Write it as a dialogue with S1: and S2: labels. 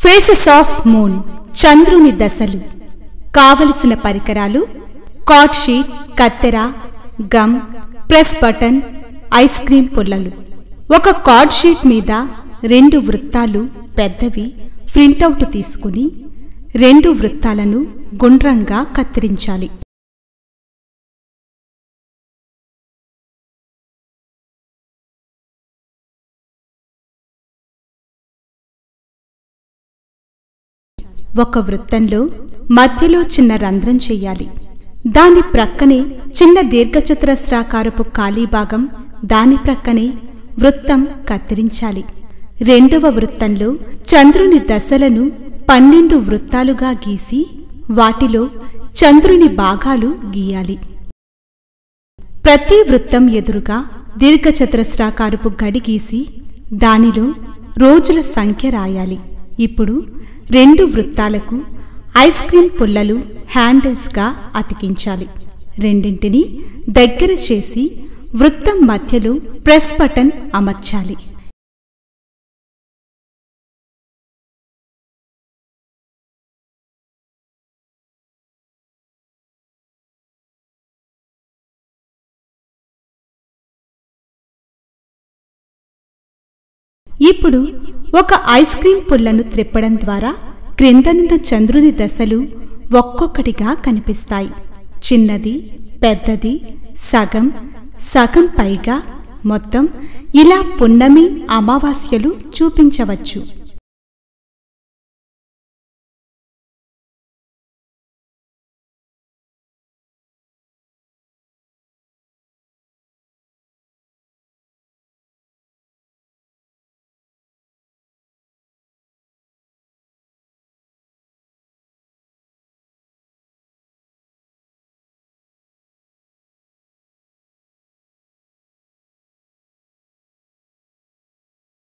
S1: faces of moon చంద్రుని దశలు కావలసిన పరికరాలు కార్డ్ షీట్ కత్తెర gum press button ice cream పుల్లలు ఒక కార్డ్ షీట్ మీద రెండు వృత్తాలు పెద్దవి ప్రింటౌట్ తీసుకుని రెండు వృత్తాలను గుండ్రంగా కత్తిరించాలి ఒక వృత్తంలో మధ్యలో చిన్న రంధ్రం చెయ్యాలి దాని ప్రక్కనే చిన్న దీర్ఘచతురస్రాకారపు ఖాళీ భాగం దాని ప్రక్కనే వృత్తం కత్తిరించాలి రెండవ వృత్తంలో చంద్రుని దశలను పన్నెండు వృత్తాలుగా గీసి వాటిలో చంద్రుని భాగాలు గీయాలి ప్రతి వృత్తం ఎదురుగా దీర్ఘచతురస్రాకారపు గడి గీసి దానిలో రోజుల సంఖ్య రాయాలి ఇప్పుడు రెండు వృత్తాలకు ఐస్ క్రీం పుల్లలు హ్యాండిల్స్గా అతికించాలి రెండింటిని దగ్గర చేసి వృత్తం మధ్యలో ప్రెస్ బటన్ అమర్చాలి ఇప్పుడు ఒక ఐస్ క్రీం పుల్లను త్రిప్పడం ద్వారా క్రిందనున్న చంద్రుని దశలు ఒక్కొక్కటిగా కనిపిస్తాయి చిన్నది పెద్దది సగం సగం పైగా మొత్తం ఇలా పున్నమి అమావాస్యలు చూపించవచ్చు